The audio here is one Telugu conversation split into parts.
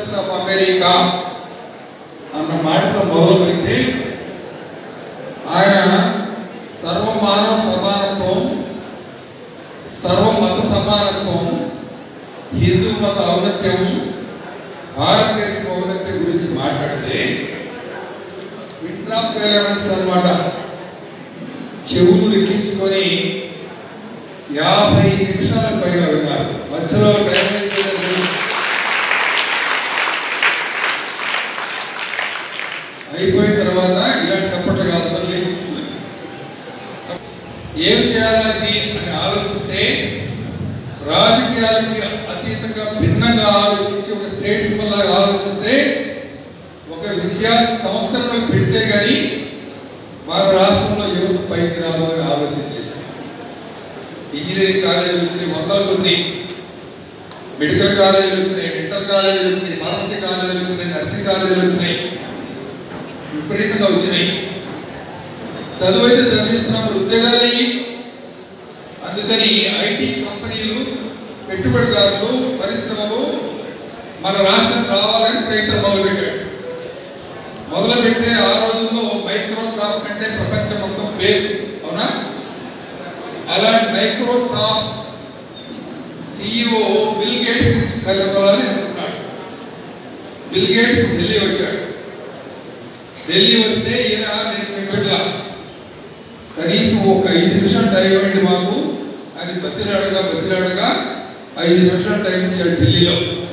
సిటిజన్స్ ఆఫ్ అమెరికా అన్న మాటతో మొదలుపెట్టి ఆయన సర్వ మానవ సమానత్వం సర్వ మత సమానత్వం హిందూ మత ఔన్నత్యం భారతదేశ ఔన్నత్యం గురించి మాట్లాడితే వింట్రాప్ ఎలమెంట్స్ అనమాట చెవులు ఎక్కించుకొని యాభై నిమిషాల పైగా విన్నారు మధ్యలో టైం అయిపోయింది. అయిపోయిన తర్వాత ఇలాంటి చప్పట్లు కాదు మళ్ళీ లేచి కూర్చోండి. ఏం చేయాలని అని ఆలోచిస్తే రాజకీయాలకి అతీతంగా భిన్నంగా ఆలోచించి ఒక స్టేట్స్ వల్ల ఆలోచిస్తే ఒక విద్యా సంస్కరణలు పెడితే గాని మన రాష్ట్రంలో యువత పైకి రాదు అని ఆలోచన చేశారు ఇంజనీరింగ్ కాలేజీలు వచ్చినాయి వందల కొద్ది మెడికల్ కాలేజీలు వచ్చినాయి డెంటల్ కాలేజీలు వచ్చినాయి ఫార్మసీ కాలేజీలు వచ్చినాయి నర్సింగ్ కాలేజీలు వచ్చినాయి విపరీతంగా వచ్చినాయి చదువైతే చదివిస్తున్నప్పుడు ఉద్యోగాలు ఇయ్యి. అందుకని ఐటీ కంపెనీలు పెట్టుబడిదారులు పరిశ్రమలు మన రాష్ట్రం రావాలని ప్రయత్నం మొదలుపెట్టాడు మొదలు పెడితే ఆ రోజుల్లో మైక్రోసాఫ్ట్ అంటే ప్రపంచం మొత్తం పేరు అవునా అలాంటి మైక్రోసాఫ్ట్ సిఇఓ బిల్ గేట్స్ కలపాలని అనుకున్నాడు బిల్ గేట్స్ ఢిల్లీ వచ్చాడు ఢిల్లీ వస్తే ఈయన నేను మీకు పెట్టలా కనీసం ఒక ఐదు నిమిషాలు టైం ఇవ్వండి మాకు అని బతిలాడగా బతిలాడగా ఐదు నిమిషాలు టైం ఇచ్చాడు ఢిల్లీలో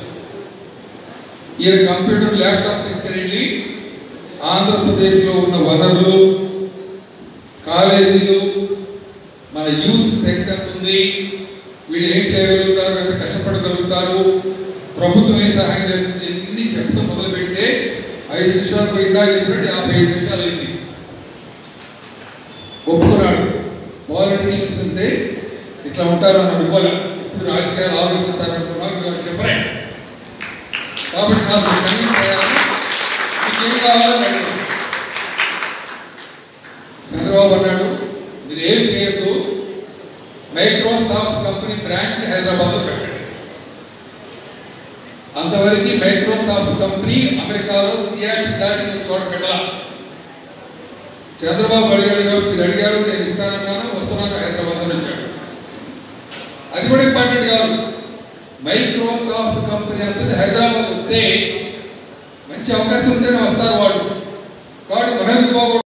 ఈయన కంప్యూటర్ ల్యాప్టాప్ తీసుకెళ్ళి ఆంధ్రప్రదేశ్లో ఉన్న వనరులు కాలేజీలు మన యూత్ స్ట్రెంగ్త్ ఎంత ఉంది వీళ్ళు ఏం చేయగలుగుతారు ఎంత కష్టపడగలుగుతారు ప్రభుత్వం ఏం సహాయం చేస్తుంది ఇన్ని చెప్పడం మొదలు పెడితే ఐదు నిమిషాలు పోయిందా ఇప్పుడంటే యాభై ఐదు నిమిషాలు అయింది ఒప్పుకున్నాడు పాలిటీషియన్స్ అంటే ఇట్లా ఉంటారు అని అనుకోలే ఇప్పుడు రాజకీయాలు ఆలోచిస్తారు అనుకున్నాను డిఫరెంట్ కాబట్టి నాకు క్షమించి చేయాలి మీకు ఏం కావాలో అడగండి. చంద్రబాబు అన్నాడు మీరు ఏం చేయొద్దు మైక్రోసాఫ్ట్ కంపెనీ బ్రాంచ్ హైదరాబాద్లో పెట్టండి అంతవరకు మైక్రోసాఫ్ట్ కంపెనీ అమెరికాలో సిఆర్టీ దాటి నేను చోట పెట్టాల చంద్రబాబు అడిగాడు కాబట్టి మీరు అడిగారు నేను ఇస్తానన్నాను వస్తున్నాను హైదరాబాద్ అని వచ్చాడు అది కూడా ఇంపార్టెంట్ కాదు మైక్రోసాఫ్ట్ కంపెనీ అంతది హైదరాబాద్ వస్తే మంచి అవకాశం ఉంటేనే వస్తారు వాళ్ళు